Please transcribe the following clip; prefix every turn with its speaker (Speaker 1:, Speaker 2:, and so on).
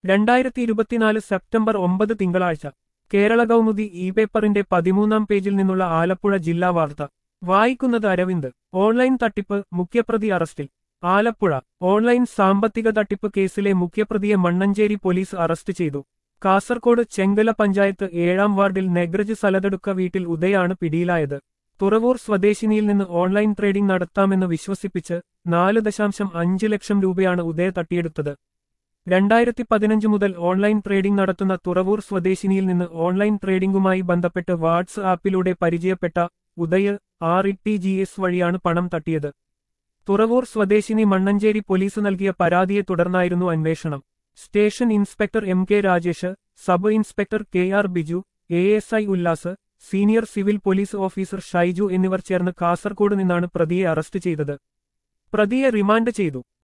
Speaker 1: രണ്ടായിരത്തി ഇരുപത്തിനാല് സെപ്റ്റംബർ ഒമ്പത് തിങ്കളാഴ്ച കേരള കൗമുദി ഇ പേപ്പറിന്റെ പതിമൂന്നാം പേജിൽ നിന്നുള്ള ആലപ്പുഴ ജില്ലാ വാർത്ത വായിക്കുന്നത് അരവിന്ദ് ഓൺലൈൻ തട്ടിപ്പ് മുഖ്യപ്രതി അറസ്റ്റിൽ ആലപ്പുഴ ഓൺലൈൻ സാമ്പത്തിക തട്ടിപ്പ് കേസിലെ മുഖ്യപ്രതിയെ മണ്ണഞ്ചേരി പോലീസ് അറസ്റ്റ് ചെയ്തു കാസർകോട് ചെങ്കല പഞ്ചായത്ത് ഏഴാം വാർഡിൽ നെഗ്രജ് സലതടുക്ക വീട്ടിൽ ഉദയാണ് പിടിയിലായത് തുറവൂർ സ്വദേശിനിയിൽ നിന്ന് ഓൺലൈൻ ട്രേഡിംഗ് നടത്താമെന്ന് വിശ്വസിപ്പിച്ച് നാല് ദശാംശം അഞ്ച് ലക്ഷം രൂപയാണ് ഉദയ തട്ടിയെടുത്തത് രണ്ടായിരത്തി പതിനഞ്ച് മുതൽ ഓൺലൈൻ ട്രേഡിംഗ് നടത്തുന്ന തുറവൂർ സ്വദേശിനിയിൽ നിന്ന് ഓൺലൈൻ ട്രേഡിംഗുമായി ബന്ധപ്പെട്ട് വാട്സ് ആപ്പിലൂടെ പരിചയപ്പെട്ട Uday R E T G S വഴിയാണ് പണം തട്ടിയത് തുറവൂർ സ്വദേശിനി മണ്ണഞ്ചേരി പോലീസ് നൽകിയ പരാതിയെ തുടർന്നായിരുന്നു അന്വേഷണം station inspector M K Rajesh sub inspector K R Biju A S I Ullas senior civil police officer Shaiju എന്നിവർ ചേർന്ന് കാസർകോട് നിന്നാണ് പ്രതിയെ അറസ്റ്റ് ചെയ്തത് പ്രതിയെ റിമാൻഡ് ചെയ്തു